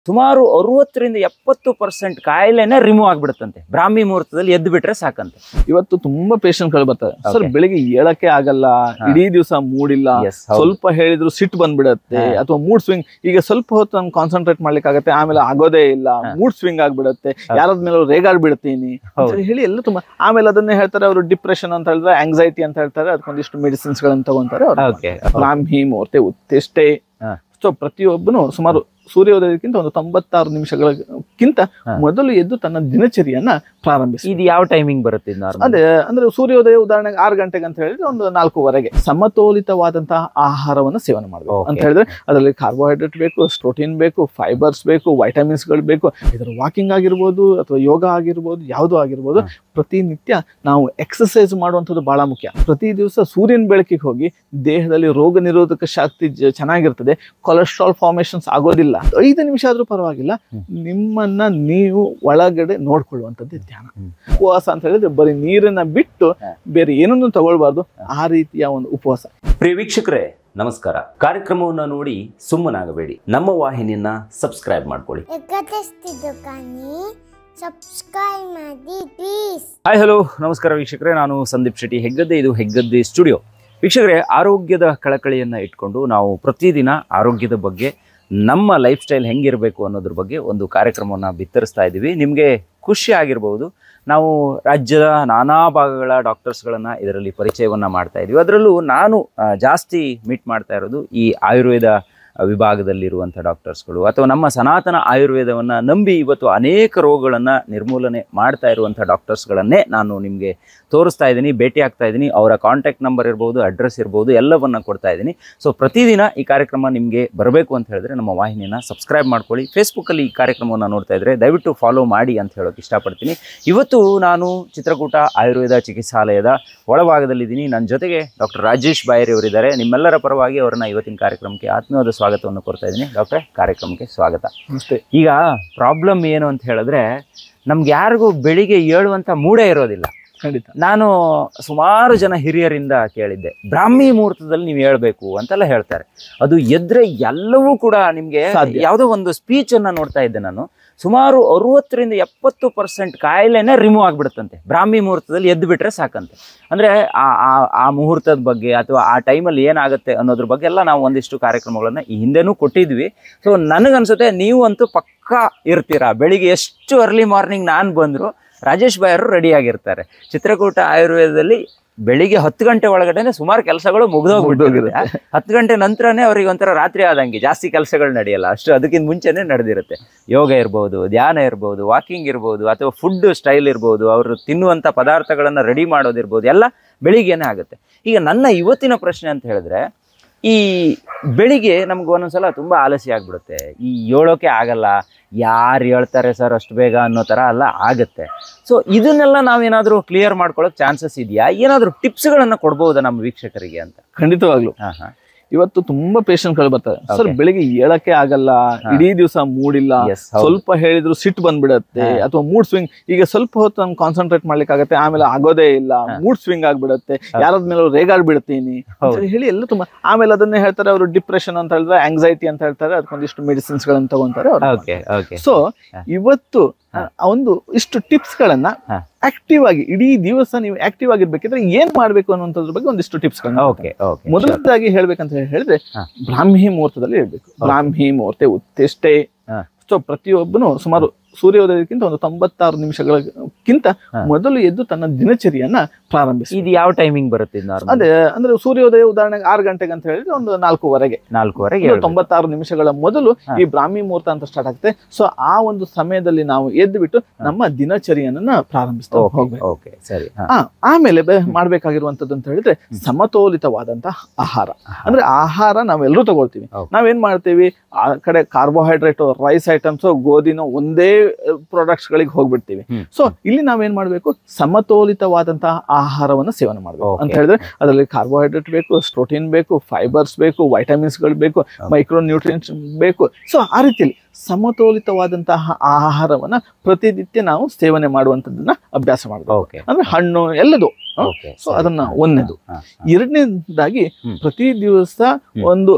ಸುಮಾರು ಅರವತ್ತರಿಂದ ಎಪ್ಪತ್ತು ಪರ್ಸೆಂಟ್ ಕಾಯಿಲೆನೇ ರಿಮೂವ್ ಆಗ್ಬಿಡುತ್ತಂತೆ ಬ್ರಾಹ್ಮಿ ಮುಹೂರ್ತದಲ್ಲಿ ಎದ್ದು ಬಿಟ್ರೆ ಸಾಕಂತೆ ಇವತ್ತು ತುಂಬಾ ಪೇಷಂಟ್ ಗಳು ಬರ್ತಾರೆ ಸರ್ Okay. ಬೆಳಿಗ್ಗೆ ಏಳಕ್ಕೆ ಆಗಲ್ಲ ಹಾ. ಇಡೀ ದಿವಸ ಮೂಡಿಲ್ಲ Yes, ಹೌದು. ಸ್ವಲ್ಪ ಹೇಳಿದ್ರು ಸಿಟ್ಟು ಬಂದ್ಬಿಡತ್ತೆ ಹಾ. ಅಥವಾ ಮೂಡ್ ಸ್ವಿಂಗ್ ಈಗ ಸ್ವಲ್ಪ ಹೊತ್ತು ನಾನು ಕಾನ್ಸಂಟ್ರೇಟ್ ಮಾಡ್ಲಿಕ್ಕೆ ಆಗತ್ತೆ ಆಮೇಲೆ ಆಗೋದೇ ಇಲ್ಲ ಹಾ. ಮೂಡ್ ಸ್ವಿಂಗ್ ಆಗ್ಬಿಡತ್ತೆ ಹೌದು. ಯಾರದ ಮೇಲೆ ರೇಗಾಡ್ ಬಿಡ್ತೀನಿ ಹೌದು. ಹೇಳಿ ಎಲ್ಲ ತುಂಬಾ ಆಮೇಲೆ ಅದನ್ನೇ ಹೇಳ್ತಾರೆ ಅವರು ಡಿಪ್ರೆಷನ್ ಅಂತ ಹೇಳಿದ್ರೆ ಆಂಗ್ಸೈಟಿ ಅಂತ ಹೇಳ್ತಾರೆ ಅದಕ್ಕೊಂದಿಷ್ಟು ಮೆಡಿಸಿನ್ಸ್ ಗಳನ್ನ ತಗೊಂತಾರೆ ಅವ್ರು ಓಕೆ ಬ್ರಾಹ್ಮಿ ಮುಹೂರ್ತೆ ಉತ್ತಿಷ್ಟೇ ಹಾ. ಸೊ ಪ್ರತಿಯೊಬ್ಬನು ಸುಮಾರು ಸೂರ್ಯೋದಯಕ್ಕಿಂತ ಒಂದು ತೊಂಬತ್ತಾರು ನಿಮಿಷಗಳಕ್ಕಿಂತ ಹಾ. ಮೊದಲು ಎದ್ದು ತನ್ನ ದಿನಚರಿಯನ್ನ ಪ್ರಾರಂಭಿಸಿ ಇದು ಯಾವ ಟೈಮಿಂಗ್ ಬರುತ್ತೆ ಇದು ನಾರ್ಮಲ್ ಅದೇ ಅಂದ್ರೆ ಸೂರ್ಯೋದಯ ಉದಾಹರಣೆಗೆ ಆರು ಗಂಟೆಗೆ ಅಂತ ಹೇಳಿದ್ರೆ ಒಂದು ನಾಲ್ಕೂವರೆಗೆ ಸಮತೋಲಿತವಾದಂತಹ ಆಹಾರವನ್ನು ಸೇವನೆ ಮಾಡಬೇಕು Okay. ಅಂತ ಹೇಳಿದ್ರೆ ಅದರಲ್ಲಿ ಕಾರ್ಬೋಹೈಡ್ರೇಟ್ ಬೇಕು ಪ್ರೋಟೀನ್ ಬೇಕು ಫೈಬರ್ಸ್ ಬೇಕು ವೈಟಮಿನ್ಸ್ ಗಳು ಬೇಕು ಇದರ ವಾಕಿಂಗ್ ಆಗಿರ್ಬೋದು ಅಥವಾ ಯೋಗ ಆಗಿರ್ಬೋದು ಯಾವುದೋ ಆಗಿರ್ಬೋದು ಪ್ರತಿನಿತ್ಯ ನಾವು ಎಕ್ಸಸೈಸ್ ಮಾಡುವಂಥದ್ದು ಬಹಳ ಮುಖ್ಯ ಪ್ರತಿ ದಿವಸ ಸೂರ್ಯನ ಬೆಳಕಿಗೆ ಹೋಗಿ ದೇಹದಲ್ಲಿ ರೋಗ ನಿರೋಧಕ ಶಕ್ತಿ ಜ- ಚೆನ್ನಾಗಿರ್ತದೆ ಕೊಲೆಸ್ಟ್ರಾಲ್ ಫಾರ್ಮೇಶನ್ಸ್ ಆಗೋದಿಲ್ಲ ಐದು ನಿಮಿಷ ಆದ್ರೂ ಪರವಾಗಿಲ್ಲ ಹ್ಮ್. ನಿಮ್ಮನ್ನ ನೀವು ಒಳಗಡೆ ನೋಡ್ಕೊಳ್ಳುವಂಥದ್ದು ಧ್ಯಾನ ಹ್ಮ್. ಉಪವಾಸ ಅಂತ ಹೇಳಿದ್ರೆ ಬರೀ ನೀರನ್ನ ಬಿಟ್ಟು ಹ. ಬೇರೆ ಏನನ್ನು ತಗೊಳ್ಬಾರ್ದು ಆ ರೀತಿಯ ಒಂದು ಉಪವಾಸ ಪ್ರಿಯ ವೀಕ್ಷಕರೇ ನಮಸ್ಕಾರ ಕಾರ್ಯಕ್ರಮವನ್ನು ನೋಡಿ ಸುಮ್ಮನಾಗಬೇಡಿ ನಮ್ಮ ವಾಹಿನಿಯನ್ನ ಸಬ್ಸ್ಕ್ರೈಬ್ ಮಾಡ್ಕೊಳ್ಳಿ ಎಕತೆಸ್ತಿದ್ದು ಕಾನಿ ಸಬ್ಸ್ಕ್ರೈಬ್ ಮಾಡಿ ಪ್ಲೀಸ್ ಹಾಯ್ ಹಲೋ ನಮಸ್ಕಾರ ವೀಕ್ಷಕರೇ ನಾನು ಸಂದೀಪ್ ಶೆಟ್ಟಿ ಹೆಗ್ಗದ್ದೆ ಇದು ಹೆಗ್ಗದ್ದೆ ಸ್ಟುಡಿಯೋ ವೀಕ್ಷಕರೇ ಆರೋಗ್ಯದ ಕಳಕಳಿಯನ್ನು ಇಟ್ಕೊಂಡು ನಾವು ಪ್ರತಿದಿನ ಆರೋಗ್ಯದ ಬಗ್ಗೆ ನಮ್ಮ ಲೈಫ್ ಸ್ಟೈಲ್ ಹೆಂಗಿರಬೇಕು ಅನ್ನೋದ್ರ ಬಗ್ಗೆ ಒಂದು ಕಾರ್ಯಕ್ರಮವನ್ನು ಬಿತ್ತರಿಸ್ತಾ ಇದ್ದೀವಿ ನಿಮಗೆ ಖುಷಿ ಆಗಿರ್ಬೋದು ನಾವು ರಾಜ್ಯದ ನಾನಾ ಭಾಗಗಳ ಡಾಕ್ಟರ್ಸ್ಗಳನ್ನು ಇದರಲ್ಲಿ ಪರಿಚಯವನ್ನು ಮಾಡ್ತಾ ಇದ್ದೀವಿ ಅದರಲ್ಲೂ ನಾನು ಆ, ಜಾಸ್ತಿ ಮೀಟ್ ಮಾಡ್ತಾ ಇರೋದು ಈ ಆಯುರ್ವೇದ ವಿಭಾಗದಲ್ಲಿರುವಂಥ ಡಾಕ್ಟರ್ಸ್ಗಳು ಅಥವಾ ನಮ್ಮ ಸನಾತನ ಆಯುರ್ವೇದವನ್ನು ನಂಬಿ ಇವತ್ತು ಅನೇಕ ರೋಗಗಳನ್ನು ನಿರ್ಮೂಲನೆ ಮಾಡ್ತಾ ಇರುವಂಥ ಡಾಕ್ಟರ್ಸ್ಗಳನ್ನೇ ನಾನು ನಿಮಗೆ ತೋರಿಸ್ತಾ ಇದ್ದೀನಿ ಭೇಟಿ ಆಗ್ತಾ ಇದ್ದೀನಿ ಅವರ ಕಾಂಟ್ಯಾಕ್ಟ್ ನಂಬರ್ ಇರ್ಬೋದು ಅಡ್ರೆಸ್ ಇರ್ಬೋದು ಎಲ್ಲವನ್ನು ಕೊಡ್ತಾ ಇದ್ದೀನಿ ಸೊ ಪ್ರತಿದಿನ ಈ ಕಾರ್ಯಕ್ರಮ ನಿಮಗೆ ಬರಬೇಕು ಅಂತ ಹೇಳಿದ್ರೆ ನಮ್ಮ ವಾಹಿನಿಯನ್ನು ಸಬ್ಸ್ಕ್ರೈಬ್ ಮಾಡ್ಕೊಳ್ಳಿ ಫೇಸ್ಬುಕ್ಕಲ್ಲಿ ಈ ಕಾರ್ಯಕ್ರಮವನ್ನು ನೋಡ್ತಾ ಇದ್ದರೆ ದಯವಿಟ್ಟು ಫಾಲೋ ಮಾಡಿ ಅಂತ ಹೇಳೋಕೆ ಇಷ್ಟಪಡ್ತೀನಿ ಇವತ್ತು ನಾನು ಚಿತ್ರಕೂಟ ಆಯುರ್ವೇದ ಚಿಕಿತ್ಸಾಲಯದ ಒಳಭಾಗದಲ್ಲಿದ್ದೀನಿ ನನ್ನ ಜೊತೆಗೆ ಡಾಕ್ಟರ್ ರಾಜೇಶ್ ಬಾಯರಿ ಅವರಿದ್ದಾರೆ ನಿಮ್ಮೆಲ್ಲರ ಪರವಾಗಿ ಅವರನ್ನ ಇವತ್ತಿನ ಕಾರ್ಯಕ್ರಮಕ್ಕೆ ಆತ್ಮೀಯವಾದ ಸ್ವಾಗತವನ್ನು ಕೊಡ್ತಾ ಇದ್ದೀನಿ ಡಾಕ್ಟ್ರೆ ಕಾರ್ಯಕ್ರಮಕ್ಕೆ ಸ್ವಾಗತ ನಮಸ್ತೆ ಈಗ ಪ್ರಾಬ್ಲಮ್ ಏನು ಅಂತ ಹೇಳಿದ್ರೆ ನಮ್ಗೆ ಯಾರಿಗೂ ಬೆಳಿಗ್ಗೆ ಏಳುವಂಥ ಮೂಡೇ ಇರೋದಿಲ್ಲ ಖಂಡಿತ ನಾನು ಸುಮಾರು ಜನ ಹಿರಿಯರಿಂದ ಕೇಳಿದ್ದೆ ಬ್ರಾಹ್ಮಿ ಮುಹೂರ್ತದಲ್ಲಿ ನೀವು ಹೇಳ್ಬೇಕು ಅಂತೆಲ್ಲ ಹೇಳ್ತಾರೆ ಅದು ಎದ್ರೆ ಎಲ್ಲವೂ ಕೂಡ ನಿಮ್ಗೆ ಸಾಧ್ಯ. ಯಾವುದೋ ಒಂದು ಸ್ಪೀಚ್ ಅನ್ನ ನೋಡ್ತಾ ಇದ್ದೆ ನಾನು ಸುಮಾರು ಅರವತ್ತರಿಂದ ಎಪ್ಪತ್ತು ಪರ್ಸೆಂಟ್ ಕಾಯಿಲೆನೇ ರಿಮೂವ್ ಆಗ್ಬಿಡುತ್ತಂತೆ ಬ್ರಾಹ್ಮಿ ಮುಹೂರ್ತದಲ್ಲಿ ಎದ್ದು ಬಿಟ್ರೆ ಸಾಕಂತೆ ಅಂದ್ರೆ ಆ ಆ- ಆ ಮುಹೂರ್ತದ ಬಗ್ಗೆ ಅಥವಾ ಆ ಟೈಮಲ್ಲಿ ಏನಾಗುತ್ತೆ ಅನ್ನೋದ್ರ ಬಗ್ಗೆ ಎಲ್ಲ ನಾವು ಒಂದಿಷ್ಟು ಕಾರ್ಯಕ್ರಮಗಳನ್ನ ಈ ಹಿಂದೆನೂ ಕೊಟ್ಟಿದ್ವಿ ಸೊ ನನಗನ್ಸುತ್ತೆ ನೀವು ಅಂತೂ ಪಕ್ಕಾ ಇರ್ತೀರಾ ಬೆಳಿಗ್ಗೆ ಎಷ್ಟು ಅರ್ಲಿ ಮಾರ್ನಿಂಗ್ ನಾನು ಬಂದ್ರು ರಾಜೇಶ್ ಬಾಯರು ರೆಡಿ ಆಗಿರ್ತಾರೆ ಚಿತ್ರಕೂಟ ಆಯುರ್ವೇದದಲ್ಲಿ ಬೆಳಿಗ್ಗೆ ಹತ್ತು ಗಂಟೆ ಒಳಗಡೆನೆ ಸುಮಾರು ಕೆಲಸಗಳು ಮುಗ್ದೋಗ್ಬಿಟ್ಟಿರುತ್ತೆ ಹತ್ತು ಗಂಟೆ ನಂತರನೇ ಅವ್ರಿಗೆ ಒಂಥರ ರಾತ್ರಿ ಆದಂಗೆ ಜಾಸ್ತಿ ಕೆಲಸಗಳು ನಡೆಯಲ್ಲ ಅಷ್ಟು ಅದಕ್ಕಿಂತ ಮುಂಚೆನೇ ನಡೆದಿರುತ್ತೆ ಯೋಗ ಇರ್ಬೋದು ಧ್ಯಾನ ಇರ್ಬೋದು ವಾಕಿಂಗ್ ಇರ್ಬೋದು ಅಥವಾ ಫುಡ್ ಸ್ಟೈಲ್ ಇರ್ಬೋದು ಅವರು ತಿನ್ನುವಂಥ ಪದಾರ್ಥಗಳನ್ನು ರೆಡಿ ಮಾಡೋದಿರ್ಬೋದು ಎಲ್ಲ ಬೆಳಿಗ್ಗೆನೇ ಆಗುತ್ತೆ ಈಗ ನನ್ನ ಇವತ್ತಿನ ಪ್ರಶ್ನೆ ಅಂತ ಹೇಳಿದ್ರೆ ಈ ಬೆಳಿಗ್ಗೆ ನಮ್ಗೆ ಒಂದೊಂದ್ಸಲ ತುಂಬ ಆಲಸ್ಯ ಆಗ್ಬಿಡುತ್ತೆ ಈ ಏಳೋಕೆ ಆಗಲ್ಲ ಯಾರು ಹೇಳ್ತಾರೆ ಸರ್ ಅಷ್ಟು ಬೇಗ ಅನ್ನೋ ಥರ ಎಲ್ಲ ಆಗುತ್ತೆ ಸೊ ಇದನ್ನೆಲ್ಲ ನಾವೇನಾದರೂ ಕ್ಲಿಯರ್ ಮಾಡ್ಕೊಳ್ಳೋಕೆ ಚಾನ್ಸಸ್ ಇದೆಯಾ ಏನಾದರೂ ಟಿಪ್ಸ್ಗಳನ್ನು ಕೊಡ್ಬೋದಾ ನಮ್ಮ ವೀಕ್ಷಕರಿಗೆ ಅಂತ ಖಂಡಿತವಾಗ್ಲು ಹಾಂ ಹಾಂ ಇವತ್ತು ತುಂಬಾ ಪೇಷಂಟ್ ಗಳು ಬರ್ತಾರೆ ಸರ್ Okay. ಬೆಳಿಗ್ಗೆ ಏಳಕ್ಕೆ ಆಗಲ್ಲ ಹಾ. ಇಡೀ ದಿವಸ ಮೂಡಿಲ್ಲ ಎಸ್ ಹೌದು ಸ್ವಲ್ಪ ಹೇಳಿದ್ರು ಸಿಟ್ಟು ಬಂದ್ಬಿಡತ್ತೆ ಹಾ. ಅಥವಾ ಮೂಡ್ ಸ್ವಿಂಗ್ ಈಗ ಸ್ವಲ್ಪ ಹೊತ್ತು ನಾನು ಕಾನ್ಸಂಟ್ರೇಟ್ ಮಾಡ್ಲಿಕ್ಕೆ ಆಗತ್ತೆ ಆಮೇಲೆ ಆಗೋದೇ ಇಲ್ಲ ಹಾ. ಮೂಡ್ ಸ್ವಿಂಗ್ ಆಗ್ಬಿಡತ್ತೆ ಹೌದು. ಯಾರದ ಮೇಲೆ ರೇಗಾಡ್ ಬಿಡ್ತೀನಿ ಹೌದು. ಅಂತ ಹೇಳಿ ಎಲ್ಲ ತುಂಬಾ ಆಮೇಲೆ ಅದನ್ನೇ ಹೇಳ್ತಾರೆ ಅವರು ಡಿಪ್ರೆಷನ್ ಅಂತ ಹೇಳಿದ್ರೆ ಆಂಗ್ಸೈಟಿ ಅಂತ ಹೇಳ್ತಾರೆ ಅದಕ್ಕೊಂದಿಷ್ಟು ಮೆಡಿಸಿನ್ಸ್ ಗಳನ್ನ ತಗೊಂತಾರೆ ಅವ್ರು ಓಕೆ ಓಕೆ ಸೊ ಹಾ. ಇವತ್ತು ಹಾ. ಆ ಒಂದು ಇಷ್ಟು ಟಿಪ್ಸ್ ಗಳನ್ನ ಹಾ. ಆಕ್ಟಿವ್ ಆಗಿ ಇಡೀ ದಿವಸ ನೀವು ಆಕ್ಟಿವ್ ಆಗಿರ್ಬೇಕಿದ್ರೆ ಏನ್ ಮಾಡ್ಬೇಕು ಅನ್ನುವಂಥದ್ರ ಬಗ್ಗೆ ಒಂದಿಷ್ಟು ಟಿಪ್ಸ್ ಗಳನ್ನ ಓಕೆ ಓಕೆ ಮೊದಲನೇದಾಗಿ ಹೇಳ್ಬೇಕಂತ ಹೇಳಿದ್ರೆ ಹಾ. ಬ್ರಾಹ್ಮಿ ಮುಹೂರ್ತದಲ್ಲಿ ಹೇಳ್ಬೇಕು ಬ್ರಾಹ್ಮಿ ಮುಹೂರ್ತೆ ಉತ್ತಿಷ್ಟೇ ಹಾ. ಸೊ ಪ್ರತಿಯೊಬ್ಬನು ಸುಮಾರು ಸೂರ್ಯೋದಯಕ್ಕಿಂತ ಒಂದು ತೊಂಬತ್ತಾರು ನಿಮಿಷಗಳಕ್ಕಿಂತ ಹಾ. ಮೊದಲು ಎದ್ದು ತನ್ನ ದಿನಚರಿಯನ್ನ ಪ್ರಾರಂಭಿಸಿ ಇದು ಯಾವ ಟೈಮಿಂಗ್ ಬರುತ್ತೆ ಇದು ನಾರ್ಮಲ್ ಅದೇ ಅಂದ್ರೆ ಸೂರ್ಯೋದಯ ಉದಾಹರಣೆಗೆ ಆರು ಗಂಟೆಗೆ ಅಂತ ಹೇಳಿದ್ರೆ ಒಂದು ನಾಲ್ಕೂವರೆಗೆ ನಾಲ್ಕೂವರೆಗೆ ಒಂದು ಹೇಳ್ಬೇಕು. ತೊಂಬತ್ತಾರು ನಿಮಿಷಗಳ ಮೊದಲು ಹಾ. ಈ ಬ್ರಾಹ್ಮಿ ಮುಹೂರ್ತ ಅಂತ ಸ್ಟಾರ್ಟ್ ಆಗುತ್ತೆ ಸೊ ಆ ಒಂದು ಸಮಯದಲ್ಲಿ ನಾವು ಎದ್ದು ಬಿಟ್ಟು ನಮ್ಮ ದಿನಚರಿಯನ್ನ ಪ್ರಾರಂಭಿಸ್ತಾ ಓಕೆ ಹೋಗ್ಬೇಕು ಓಕೆ ಸರಿ ಹಾ. ಆ, ಆಮೇಲೆ ಬೆ- ಮಾಡ್ಬೇಕಾಗಿರುವಂತದ್ದು ಅಂತ ಹೇಳಿದ್ರೆ ಸಮತೋಲಿತವಾದಂತಹ ಆಹಾರ ಅಂದ್ರೆ ಆಹಾರ ನಾವೆಲ್ಲರೂ ತಗೊಳ್ತೀವಿ Okay. ನಾವೇನ್ ಮಾಡ್ತೀವಿ ಆ ಕಡೆ ಕಾರ್ಬೋಹೈಡ್ರೇಟ್ ರೈಸ್ ಐಟಮ್ಸ್ ಗೋಧಿನೋ ಒಂದೇ ಪ್ರಾಡಕ್ಟ್ಸ್ ಗಳಿಗೆ ಹೋಗ್ಬಿಡ್ತೀವಿ ಹ್ಮ್. ಸೊ ಇಲ್ಲಿ ನಾವೇನ್ ಮಾಡ್ಬೇಕು ಸಮತೋಲಿತವಾದಂತಹ ಆಹಾರವನ್ನು ಸೇವನೆ ಮಾಡ್ಬೇಕು Okay. ಅಂತ ಹೇಳಿದ್ರೆ ಅದರಲ್ಲಿ ಕಾರ್ಬೋಹೈಡ್ರೇಟ್ ಬೇಕು ಪ್ರೋಟೀನ್ ಬೇಕು ಫೈಬರ್ಸ್ ಬೇಕು ವೈಟಮಿನ್ಸ್ ಗಳು ಬೇಕು ಮೈಕ್ರೋ ನ್ಯೂಟ್ರಿಯೆಂಟ್ಸ್ ಬೇಕು ಸೊ ಆ ರೀತಿಯಲ್ಲಿ ಸಮತೋಲಿತವಾದಂತಹ ಆಹಾರವನ್ನ ಪ್ರತಿನಿತ್ಯ ನಾವು ಸೇವನೆ ಮಾಡುವಂತದ್ದನ್ನ ಅಭ್ಯಾಸ ಮಾಡಬೇಕು ಓಕೆ ಅಂದ್ರೆ ಹಣ್ಣು ಎಲ್ಲದು ಓಕೆ ಸೊ ಅದನ್ನ ಒಂದನೇದು ಹಾ, ಎರಡನೇದಾಗಿ ಹ್ಮ್. ಪ್ರತಿ ದಿವಸ ಹ್ಮ್. ಒಂದು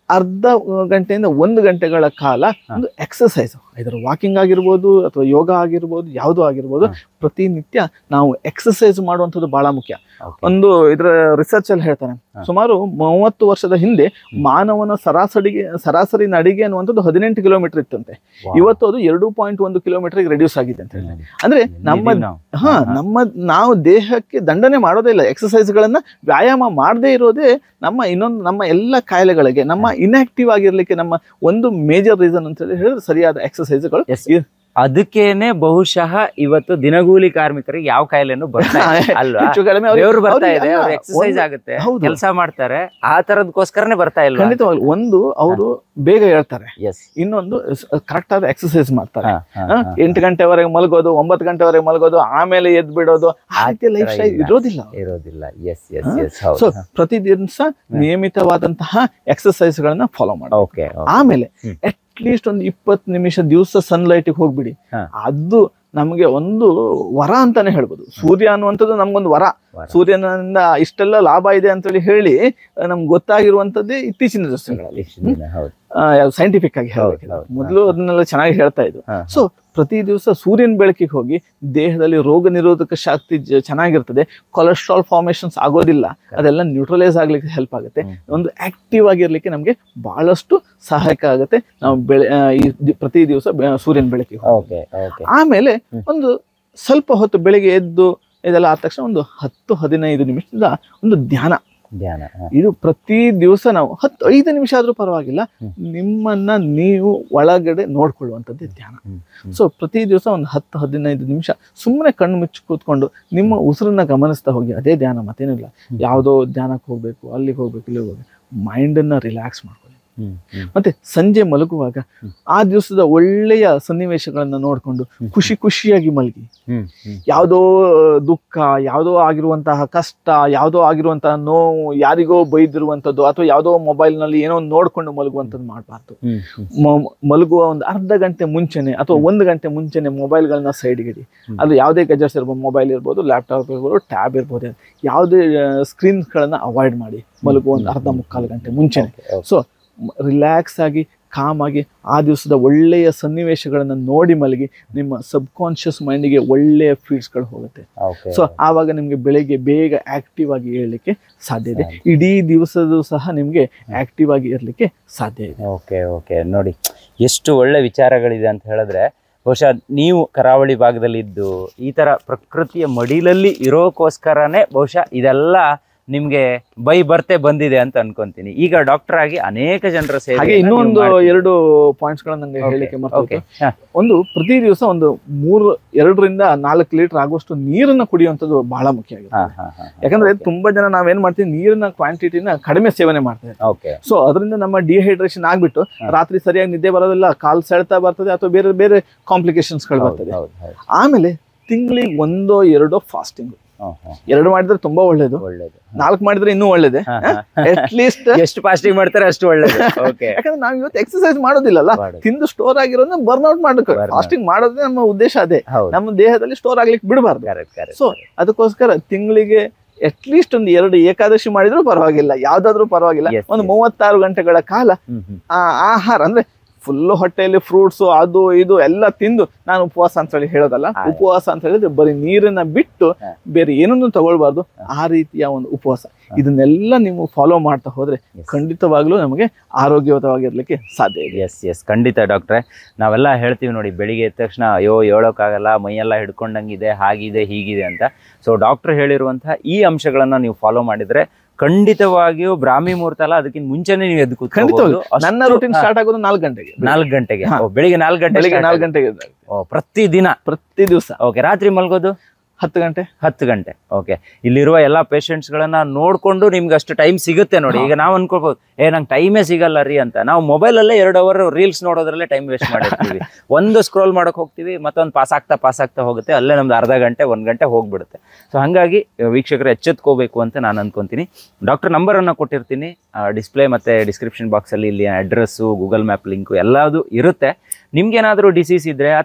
ಅರ್ಧ ಗಂಟೆಯಿಂದ ಒಂದು ಗಂಟೆಗಳ ಕಾಲ ಒಂದು ಎಕ್ಸಸೈಸ್ ಇದರ ವಾಕಿಂಗ್ ಆಗಿರ್ಬೋದು ಅಥವಾ ಯೋಗ ಆಗಿರ್ಬೋದು ಯಾವುದೋ ಆಗಿರ್ಬೋದು ಹ. ಪ್ರತಿನಿತ್ಯ ನಾವು ಎಕ್ಸಸೈಸ್ ಮಾಡುವಂಥದ್ದು ಬಹಳ ಮುಖ್ಯ Okay. ಒಂದು ಇದರ ರಿಸರ್ಚ್ ಅಲ್ಲಿ ಹೇಳ್ತಾನೆ ಹ. ಸುಮಾರು ಮೂವತ್ತು ವರ್ಷದ ಹಿಂದೆ ಮಾನವನ ಸರಾಸರಿಗೆ ಸರಾಸರಿ ನಡಿಗೆ ಅನ್ನುವಂಥದ್ದು ಹದಿನೆಂಟು ಕಿಲೋಮೀಟರ್ ಇತ್ತಂತೆ Wow. ಇವತ್ತು ಅದು ಎರಡು ಪಾಯಿಂಟ್ ಒಂದು ಕಿಲೋಮೀಟರ್ಗೆ ರೆಡ್ಯೂಸ್ ಆಗಿದೆ ಅಂತ ಹೇಳಿ ಹ್ಮ್. ಅಂದ್ರೆ ಎಲ್ಲಿದೀವಿ ನಮ್ಮ ನಾವು? ಹಾ ಹಾ, ಹಾ. ನಮ್ಮ ನಾವು ದೇಹಕ್ಕೆ ದಂಡನೆ ಮಾಡೋದೇ ಇಲ್ಲ ಎಕ್ಸಸೈಸ್ ಗಳನ್ನ ವ್ಯಾಯಾಮ ಮಾಡದೇ ಇರೋದೇ ನಮ್ಮ ಇನ್ನೊಂದು ನಮ್ಮ ಎಲ್ಲ ಕಾಯಿಲೆಗಳಿಗೆ ನಮ್ಮ ಇನ್ಆಕ್ಟಿವ್ ಆಗಿರ್ಲಿಕ್ಕೆ ನಮ್ಮ ಒಂದು ಮೇಜರ್ ರೀಸನ್ ಅಂತ ಹೇಳಿ ಹೇಳಿದ್ರೆ ಸರಿಯಾದ ಎಕ್ಸಸೈಸ್ಗಳು Yes. ಅದಕ್ಕೇನೆ ಬಹುಶಃ ಇವತ್ತು ದಿನಗೂಲಿ ಕಾರ್ಮಿಕರಿಗೆ ಯಾವ ಕಾಯಿಲೆನೂ ಬರ್ತಾ ಇಲ್ಲ ಅಲ್ವಾ ಹೆಚ್ಚು ಕಡಿಮೆ ಅವ್ರಿಗೆ- ದೇವ್ರು ಬರ್ತಾ ಅವ್ರಿಗೆ ಇದೆ ಅಲ್ಲ, ಅವ್ರ ಎಕ್ಸರ್ಸೈಸ್ ಒಂದು- ಆಗುತ್ತೆ ಹೌದು. ಕೆಲಸ ಮಾಡ್ತಾರೆ ಆ ತರದಕ್ಕೋಸ್ಕರನೇ ಬರ್ತಾ ಇಲ್ಲ ಖಂಡಿತವಾಗ್ಲು ಒಂದು ಅವರು ಬೇಗ ಹೇಳ್ತಾರೆ ಎಸ್ ಇನ್ನೊಂದು ಕರೆಕ್ಟ್ ಆದ ಎಕ್ಸಸೈಸ್ ಮಾಡ್ತಾರೆ ಹ? ಎಂಟು ಗಂಟೆವರೆಗೆ ಮಲಗೋದು ಒಂಬತ್ತು ಗಂಟೆವರೆಗೆ ಮಲಗೋದು ಆಮೇಲೆ ಎದ್ ಬಿಡೋದು ಆ ಆ ರೀತಿಯ ಲೈಫ್ ತರ ಸ್ಟೈಲ್ ಇಲ್ಲ. ಇರೋದಿಲ್ಲ ಇರೋದಿಲ್ಲ ಎಸ್ ಎಸ್ ಹಾ? ಎಸ್ ಸೊ ಹೌದು ಪ್ರತಿ ದಿವಸ ನಿಯಮಿತವಾದಂತಹ ಎಕ್ಸಸೈಸ್ ಗಳನ್ನ ಫಾಲೋ ಮಾಡಿ ಓಕೆ ಆಮೇಲೆ ಹ್ಮ್. ಅಟ್ ಲೀಸ್ಟ್ ಒಂದು ಇಪ್ಪತ್ತು ನಿಮಿಷ ದಿವಸ ಸನ್ಲೈಟ್ ಹೋಗ್ಬಿಡಿ ಹಾ. ಅದು ನಮಗೆ ಒಂದು ವರ ಅಂತಾನೆ ಹೇಳ್ಬೋದು ಸೂರ್ಯ ಅನ್ನುವಂಥದ್ದು ನಮ್ಗೊಂದು ವರ ವರ. ಸೂರ್ಯನಿಂದ ಇಷ್ಟೆಲ್ಲ ಲಾಭ ಇದೆ ಅಂತೇಳಿ ಹೇಳಿ ನಮ್ಗೆ ಗೊತ್ತಾಗಿರುವಂತದ್ದೇ ಇತ್ತೀಚಿನ ದಿವಸಗಳಲ್ಲಿ ಹೌದು ಸೈಂಟಿಫಿಕ್ ಆಗಿ ಹೌದು, ಹೇಳ್ಬೇಕಿಲ್ಲ ಹೌದು. ಮೊದಲು ಅದನ್ನೆಲ್ಲ ಚೆನ್ನಾಗಿ ಹೇಳ್ತಾ ಇದ್ರು ಹಾ, ಸೊ ಪ್ರತಿ ದಿವಸ ಸೂರ್ಯನ ಬೆಳಕಿಗೆ ಹೋಗಿ ದೇಹದಲ್ಲಿ ರೋಗ ನಿರೋಧಕ ಶಕ್ತಿ ಜ- ಚೆನ್ನಾಗಿರ್ತದೆ ಕೊಲೆಸ್ಟ್ರಾಲ್ ಫಾರ್ಮೇಶನ್ಸ್ ಆಗೋದಿಲ್ಲ ಅದೆಲ್ಲ ನ್ಯೂಟ್ರಲೈಸ್ ಆಗ್ಲಿಕ್ಕೆ ಹೆಲ್ಪ್ ಆಗುತ್ತೆ ಹ್ಮ್. ಒಂದು ಆಕ್ಟಿವ್ ಆಗಿರ್ಲಿಕ್ಕೆ ನಮಗೆ ಬಹಳಷ್ಟು ಸಹಾಯಕ ಆಗುತ್ತೆ ನಾವು ಬೆಳೆ ಆ, ಈ ದಿ- ಪ್ರತಿ ದಿವಸ ಬೆ- ಸೂರ್ಯನ ಬೆಳಕಿಗೆ ಹೋಗಿ. ಓಕೆ ಓಕೆ ಆಮೇಲೆ ಹ್ಮ್. ಒಂದು ಸ್ವಲ್ಪ ಹೊತ್ತು ಬೆಳಿಗ್ಗೆ ಎದ್ದು ಇದೆಲ್ಲ ಆದ ತಕ್ಷಣ ಒಂದು ಹತ್ತು ಹದಿನೈದು ನಿಮಿಷದ ಒಂದು ಧ್ಯಾನ ಧ್ಯಾನ ಹಾ. ಇದು ಪ್ರತಿ ದಿವಸ ನಾವು ಹತ್ತು ಐದು ನಿಮಿಷ ಆದ್ರೂ ಪರವಾಗಿಲ್ಲ ಹ್ಮ್. ನಿಮ್ಮನ್ನ ನೀವು ಒಳಗಡೆ ನೋಡ್ಕೊಳ್ಳುವಂಥದ್ದೇ ಧ್ಯಾನ ಹ್ಮ್, ಹ್ಮ್. ಸೊ ಪ್ರತಿ ದಿವಸ ಒಂದು ಹತ್ತು ಹದಿನೈದು ನಿಮಿಷ ಸುಮ್ಮನೆ ಕಣ್ಣು ಮುಚ್ಚಿ ಕೂತ್ಕೊಂಡು ನಿಮ್ಮ ಉಸಿರನ್ನ ಗಮನಿಸ್ತಾ ಹೋಗಿ ಅದೇ ಧ್ಯಾನ ಮತ್ತೇನಿಲ್ಲ ಹ್ಮ್. ಯಾವುದೋ ಧ್ಯಾನಕ್ಕೆ ಹೋಗ್ಬೇಕು ಅಲ್ಲಿಗೆ ಹೋಗ್ಬೇಕು ಇಲ್ಲಿ ಹೋಗ್ಬೇಕು ಮೈಂಡನ್ನ ರಿಲ್ಯಾಕ್ಸ್ ಮಾಡ್ಕೊಳ್ಳಿ ಹ್ಮ್, ಹ್ಮ್. ಮತ್ತೆ ಸಂಜೆ ಮಲಗುವಾಗ ಹ್ಮ್. ಆ ದಿವಸದ ಒಳ್ಳೆಯ ಸನ್ನಿವೇಶಗಳನ್ನ ನೋಡ್ಕೊಂಡು ಹ್ಮ್. ಖುಷಿ ಖುಷಿಯಾಗಿ ಮಲಗಿ ಹ್ಮ್, ಹ್ಮ್. ಯಾವುದೋ ದುಃಖ ಯಾವುದೋ ಆಗಿರುವಂತಹ ಕಷ್ಟ ಯಾವುದೋ ಆಗಿರುವಂತಹ ನೋವು ಯಾರಿಗೋ ಬೈದಿರುವಂಥದ್ದು ಅಥವಾ ಯಾವುದೋ ಮೊಬೈಲ್ನಲ್ಲಿ ಏನೋ ಒಂದು ನೋಡ್ಕೊಂಡು ಮಲಗುವಂಥದ್ದು ಮಾಡಬಾರ್ದು ಹ್ಮ್, ಹ್ಮ್. ಮ- ಮಲಗುವ ಒಂದು ಅರ್ಧ ಗಂಟೆ ಮುಂಚೆನೆ ಅಥವಾ ಒಂದು ಗಂಟೆ ಮುಂಚೆನೆ ಮೊಬೈಲ್ಗಳನ್ನ ಸೈಡ್ಗಿಡಿ ಹ್ಮ್. ಅದು ಯಾವುದೇ ಗಜೆಟ್ಸ್ ಇರ್ಬೋದು ಮೊಬೈಲ್ ಇರ್ಬೋದು ಲ್ಯಾಪ್ಟಾಪ್ ಇರ್ಬೋದು ಟ್ಯಾಬ್ ಇರ್ಬೋದು ಯಾವುದೇ ಸ್ಕ್ರೀನ್ಸ್ಗಳನ್ನ ಅವಾಯ್ಡ್ ಮಾಡಿ ಮಲಗುವ ಒಂದು ಅರ್ಧ ಮುಕ್ಕಾಲು ಗಂಟೆ ಮುಂಚೆನೆ Okay, okay. ಸೊ ರಿಲ್ಯಾಕ್ಸ್ ಆಗಿ ಕಾಮ್ ಆಗಿ ಆ ದಿವಸದ ಒಳ್ಳೆಯ ಸನ್ನಿವೇಶಗಳನ್ನು ನೋಡಿ ಮಲಗಿ ನಿಮ್ಮ ಸಬ್ ಕಾನ್ಷಿಯಸ್ ಮೈಂಡಿಗೆ ಒಳ್ಳೆಯ ಫೀಡ್ಸ್ಗಳು ಹೋಗುತ್ತೆ Okay. ಸೊ ಆವಾಗ ನಿಮಗೆ ಬೆಳಿಗ್ಗೆ ಬೇಗ ಆಕ್ಟಿವ್ ಆಗಿ ಏಳಲಿಕ್ಕೆ ಸಾಧ್ಯ ಇದೆ ಸಾಧ್ಯ. ಇಡೀ ದಿವಸದ ಸಹ ನಿಮಗೆ ಆಕ್ಟಿವ್ ಆಗಿ ಇರಲಿಕ್ಕೆ ಸಾಧ್ಯ ಇದೆ ಓಕೆ ಓಕೆ ನೋಡಿ ಎಷ್ಟು ಒಳ್ಳೆ ವಿಚಾರಗಳಿದೆ ಅಂತ ಹೇಳಿದ್ರೆ ಬಹುಶಃ ನೀವು ಕರಾವಳಿ ಭಾಗದಲ್ಲಿ ಇದ್ದು ಈ ತರ ಪ್ರಕೃತಿಯ ಮಡಿಲಲ್ಲಿ ಇರೋಕ್ಕೋಸ್ಕರನೇ ಬಹುಶಃ ಇದೆಲ್ಲ ನಿಮ್ಗೆ ಬೈ ಬರ್ತೆ ಬಂದಿದೆ ಅಂತ ಅನ್ಕೊಂತೀನಿ ಈಗ ಡಾಕ್ಟರ್ ಆಗಿ ಅನೇಕ ಜನರ ಸೇವೆ ಹಾಗೆ ಇನ್ನೂ ಒಂದು ಎರಡು ಪಾಯಿಂಟ್ಸ್ ಗಳನ್ನ ನಂಗೆ ಹೇಳಲಿಕ್ಕೆ ಓಕೆ ಮರ್ತೋಯ್ತು ಒಂದು ಪ್ರತಿ ದಿವಸ ಒಂದು ಮೂರು ಎರಡರಿಂದ ನಾಲ್ಕು ಲೀಟರ್ ಆಗುವಷ್ಟು ನೀರನ್ನ ಕುಡಿಯುವಂಥದ್ದು ಬಹಳ ಮುಖ್ಯ ಆಗಿದೆ ಯಾಕಂದ್ರೆ ತುಂಬಾ ಜನ ನಾವೇನ್ ಮಾಡ್ತೀವಿ ನೀರಿನ ಕ್ವಾಂಟಿಟಿನ ಕಡಿಮೆ ಸೇವನೆ ಮಾಡ್ತೇವೆ ಓಕೆ ಸೊ ಅದರಿಂದ ನಮ್ಮ ಡಿಹೈಡ್ರೇಷನ್ ಆಗ್ಬಿಟ್ಟು ಹಾ. ರಾತ್ರಿ ಸರಿಯಾಗಿ ನಿದ್ದೆ ಬರೋದಿಲ್ಲ ಕಾಲ್ ಸೆಳೆತ ಬರ್ತದೆ ಅಥವಾ ಬೇರೆ ಬೇರೆ ಕಾಂಪ್ಲಿಕೇಶನ್ಸ್ ಗಳು ಹೌದು ಬರ್ತದೆ ಹೌದು ಹೌದು ಆಮೇಲೆ ತಿಂಗಳಿಗೆ ಒಂದೋ ಎರಡೋ ಫಾಸ್ಟಿಂಗ್ ಹ್ಮ್, ಹ್ಮ್. ಎರಡು ಮಾಡಿದ್ರೆ ತುಂಬಾ ಒಳ್ಳೇದು ಒಳ್ಳೇದು ನಾಲ್ಕು ಮಾಡಿದ್ರೆ ಇನ್ನೂ ಒಳ್ಳೇದೆ ಹಾ, ಹಾ. ಅಟ್ ಲೀಸ್ಟ್ ಎಷ್ಟು ಫಾಸ್ಟಿಂಗ್ ಮಾಡ್ತಾರೆ ಅಷ್ಟು ಒಳ್ಳೇದು ಓಕೆ ಯಾಕಂದ್ರೆ ನಾವು ಇವತ್ತು ಎಕ್ಸರ್ಸೈಸ್ ಮಾಡೋದಿಲ್ಲಲ್ಲ ತಿಂದು ಸ್ಟೋರ್ ಆಗಿರೋದನ್ನ ಬರ್ನ್ ಔಟ್ ಮಾಡಬೇಕು Burn out. ಫಾಸ್ಟಿಂಗ್ ಮಾಡೋದೇ ನಮ್ಮ ಉದ್ದೇಶ ಅದೇ ಹೌದು ನಮ್ಮ ದೇಹದಲ್ಲಿ ಸ್ಟೋರ್ ಆಗ್ಲಿಕ್ಕೆ ಬಿಡಬಾರ್ದು ಕರೆಕ್ಟ್ ಕರೆಕ್ಟ್ ಸೊ ಅದಕ್ಕೋಸ್ಕರ ತಿಂಗಳಿಗೆ ಅಟ್ಲೀಸ್ಟ್ ಒಂದು ಎರಡು ಏಕಾದಶಿ ಮಾಡಿದ್ರು ಪರವಾಗಿಲ್ಲ ಯಾವ್ದಾದ್ರೂ ಪರವಾಗಿಲ್ಲ Yes, ಒಂದು yes. ಮೂವತ್ತಾರು ಗಂಟೆಗಳ ಕಾಲ ಹ್ಮ್ ಹ್ಮ್ ಆ ಆಹಾರ ಅಂದ್ರೆ ಫುಲ್ ಹೊಟ್ಟೆಯಲ್ಲಿ ಫ್ರೂಟ್ಸ್ ಅದು ಇದು ಎಲ್ಲ ತಿಂದು ನಾನು ಉಪವಾಸ ಅಂತ ಹೇಳಿ ಹೇಳೋದಲ್ಲ ಹಾ. ಉಪವಾಸ ಅಂತ ಹೇಳಿದ್ರೆ ಬರೀ ನೀರನ್ನ ಬಿಟ್ಟು ಹಾ. ಬೇರೆ ಏನನ್ನು ತಗೊಳ್ಬಾರ್ದು ಆ ರೀತಿಯ ಒಂದು ಉಪವಾಸ ಇದನ್ನೆಲ್ಲ ನೀವು ಫಾಲೋ ಮಾಡ್ತಾ ಹೋದ್ರೆ Yes. ಖಂಡಿತವಾಗ್ಲೂ ನಮಗೆ ಆರೋಗ್ಯಯುತವಾಗಿರ್ಲಿಕ್ಕೆ ಸಾಧ್ಯ ಇದೆ ಎಸ್ ಎಸ್ ಖಂಡಿತ ಡಾಕ್ಟ್ರೆ ನಾವೆಲ್ಲ ಹೇಳ್ತೀವಿ ನೋಡಿ ಬೆಳಿಗ್ಗೆ ಎದ್ದ ತಕ್ಷಣ ಅಯ್ಯೋ ಹೇಳೋಕ್ಕಾಗಲ್ಲ ಮೈಯೆಲ್ಲ ಹಿಡ್ಕೊಂಡಂಗಿದೆ ಹಾಗಿದೆ ಹೀಗಿದೆ ಅಂತ ಸೊ ಡಾಕ್ಟರ್ ಹೇಳಿರುವಂತಹ ಈ ಅಂಶಗಳನ್ನ ನೀವು ಫಾಲೋ ಮಾಡಿದ್ರೆ ಖಂಡಿತವಾಗಿಯೂ ಬ್ರಾಹ್ಮಿ ಮುಹೂರ್ತ ಅಲ್ಲ ಅದಕ್ಕಿಂತ ಮುಂಚೆನೆ ನೀವು ಎದ್ದು ಖಂಡಿತವಾಗ್ಲೂ. ಕೂತ್ಕೋಬಹುದು ನನ್ನ ರೂಟೀನ್ ಸ್ಟಾರ್ಟ್ ಆಗೋದು ನಾಲ್ಕು ಗಂಟೆಗೆ ನಾಲ್ಕು ಗಂಟೆಗೆ ಹಾ. ಓ, ಬೆಳಿಗ್ಗೆ ನಾಲ್ಕು ಗಂಟೆ ಬೆಳಿಗ್ಗೆ start ನಾಲ್ಕು ಆಗುತ್ತೆ. ಗಂಟೆಗೆ ಓ, ಪ್ರತಿದಿನ ಪ್ರತಿ ದಿವಸ ಓಕೆ ರಾತ್ರಿ ಮಲ್ಗೋದು ಹತ್ತು ಗಂಟೆ ಹತ್ತು ಗಂಟೆ ಓಕೆ ಇಲ್ಲಿರುವ ಎಲ್ಲಾ ಪೇಷಂಟ್ಸ್ ಗಳನ್ನ ನೋಡ್ಕೊಂಡು ನಿಮ್ಗೆ ಅಷ್ಟು ಟೈಮ್ ಸಿಗುತ್ತೆ ನೋಡಿ ಈಗ ನಾವು ಅನ್ಕೋಬಹುದು ಏ ನಂಗೆ ಟೈಮೇ ಸಿಗಲ್ಲ ರೀ ಅಂತ ನಾವು ಮೊಬೈಲ್ ಅಲ್ಲೇ ಎರಡು ಅವರ್ ರೀಲ್ಸ್ ನೋಡೋದ್ರಲ್ಲೇ ಟೈಮ್ ವೇಸ್ಟ್ ಮಾಡಿರ್ತೀವಿ ಒಂದು ಸ್ಕ್ರೋಲ್ ಮಾಡಕ್ ಹೋಗ್ತೀವಿ ಮತ್ತೊಂದು ಪಾಸ್ ಆಗ್ತಾ ಪಾಸ್ ಆಗ್ತಾ ಹೋಗುತ್ತೆ ಅಲ್ಲೇ ನಮ್ದು ಅರ್ಧ ಗಂಟೆ ಒಂದ್ ಗಂಟೆ ಹೋಗ್ಬಿಡುತ್ತೆ ಸೊ ಹಂಗಾಗಿ ವೀಕ್ಷಕರು ಎಚ್ಚೆತ್ಕೋಬೇಕು ಅಂತ ನಾನು ಅನ್ಕೊಂತೀನಿ ಡಾಕ್ಟರ್ ನಂಬರ್ ಅನ್ನ ಕೊಟ್ಟಿರ್ತೀನಿ ಡಿಸ್ಪ್ಲೇ ಮತ್ತೆ ಡಿಸ್ಕ್ರಿಪ್ಷನ್ ಬಾಕ್ಸ್ ಅಲ್ಲಿ ಇಲ್ಲಿ ಅಡ್ರೆಸ್ಸು ಗೂಗಲ್ ಮ್ಯಾಪ್ ಲಿಂಕು ಎಲ್ಲದು ಇರುತ್ತೆ ನಿಮ್ಗೇನಾದ್ರೂ ಡಿಸೀಸ್ ಇದ್ರೆ ಅಥವಾ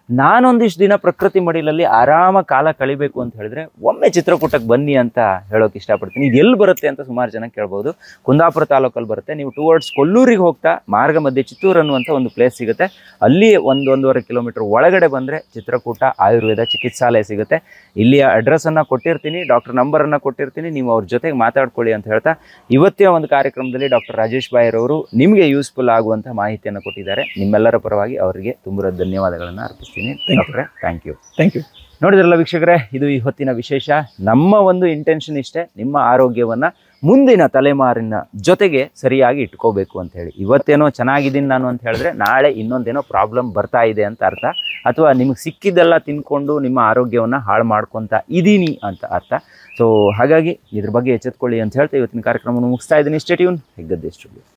ನಾನೊಂದಿಷ್ಟು ದಿನ ಪ್ರಕೃತಿ ಮಡಿಲಲ್ಲಿ ಆರಾಮ ಕಾಲ ಕಳಿಬೇಕು ಅಂತ ಹೇಳಿದ್ರೆ ಒಮ್ಮೆ ಚಿತ್ರಕೂಟಕ್ಕೆ ಬನ್ನಿ ಅಂತ ಹೇಳೋಕೆ ಇಷ್ಟಪಡ್ತೀನಿ ಇದು ಎಲ್ಲಿ ಬರುತ್ತೆ ಅಂತ ಸುಮಾರು ಜನ ಕೇಳ್ಬೋದು ಕುಂದಾಪುರ ತಾಲೂಕಲ್ಲಿ ಬರುತ್ತೆ ನೀವು ಟುವರ್ಡ್ಸ್ ಕೊಲ್ಲೂರಿಗೆ ಹೋಗ್ತಾ ಮಾರ್ಗ ಮಧ್ಯೆ ಚಿತ್ತೂರು ಅನ್ನುವಂಥ ಒಂದು ಪ್ಲೇಸ್ ಸಿಗುತ್ತೆ ಅಲ್ಲಿ ಒಂದು ಒಂದೂವರೆ ಕಿಲೋಮೀಟರ್ ಒಳಗಡೆ ಬಂದರೆ ಚಿತ್ರಕೂಟ ಆಯುರ್ವೇದ ಚಿಕಿತ್ಸಾಲಯ ಸಿಗುತ್ತೆ ಇಲ್ಲಿಯ ಅಡ್ರೆಸ್ಸನ್ನು ಕೊಟ್ಟಿರ್ತೀನಿ ಡಾಕ್ಟರ್ ನಂಬರನ್ನು ಕೊಟ್ಟಿರ್ತೀನಿ ನೀವು ಅವ್ರ ಜೊತೆಗೆ ಮಾತಾಡ್ಕೊಳ್ಳಿ ಅಂತ ಹೇಳ್ತಾ ಇವತ್ತಿನ ಒಂದು ಕಾರ್ಯಕ್ರಮದಲ್ಲಿ ಡಾಕ್ಟರ್ ರಾಜೇಶ್ ಬಾಯರವರು ನಿಮಗೆ ಯೂಸ್ಫುಲ್ ಆಗುವಂಥ ಮಾಹಿತಿಯನ್ನು ಕೊಟ್ಟಿದ್ದಾರೆ ನಿಮ್ಮೆಲ್ಲರ ಪರವಾಗಿ ಅವರಿಗೆ ತುಂಬ ಧನ್ಯವಾದಗಳನ್ನು ಅರ್ಪಿಸ್ತೀನಿ ಡಾಕ್ಟ್ರೆ ಥ್ಯಾಂಕ್ ಯು ಥ್ಯಾಂಕ್ ಯು ನೋಡಿದ್ರಲ್ಲ ವೀಕ್ಷಕರೇ ಇದು ಈ ಹೊತ್ತಿನ ವಿಶೇಷ ನಮ್ಮ ಒಂದು ಇಂಟೆನ್ಷನ್ ಇಷ್ಟೇ ನಿಮ್ಮ ಆರೋಗ್ಯವನ್ನು ಮುಂದಿನ ತಲೆಮಾರಿನ ಜೊತೆಗೆ ಸರಿಯಾಗಿ ಇಟ್ಕೋಬೇಕು ಅಂತ ಹೇಳಿ ಇವತ್ತೇನೋ ಚೆನ್ನಾಗಿದ್ದೀನಿ ನಾನು ಅಂತ ಹೇಳಿದ್ರೆ ನಾಳೆ ಇನ್ನೊಂದೇನೋ ಪ್ರಾಬ್ಲಮ್ ಬರ್ತಾ ಇದೆ ಅಂತ ಅರ್ಥ ಅಥವಾ ನಿಮಗೆ ಸಿಕ್ಕಿದ್ದೆಲ್ಲ ತಿನ್ಕೊಂಡು ನಿಮ್ಮ ಆರೋಗ್ಯವನ್ನು ಹಾಳು ಮಾಡ್ಕೊತಾ ಇದ್ದೀನಿ ಅಂತ ಅರ್ಥ ಸೊ ಹಾಗಾಗಿ ಇದ್ರ ಬಗ್ಗೆ ಎಚ್ಚೆತ್ಕೊಳ್ಳಿ ಅಂತ ಹೇಳ್ತಾ ಇವತ್ತಿನ ಕಾರ್ಯಕ್ರಮವನ್ನು ಮುಗಿಸ್ತಾ ಇದ್ದೀನಿ ಸ್ಟೇಟ್ಯೂನ್ ಹೆಗ್ಗದ್ದೆ ಸ್ಟುಡಿಯೋ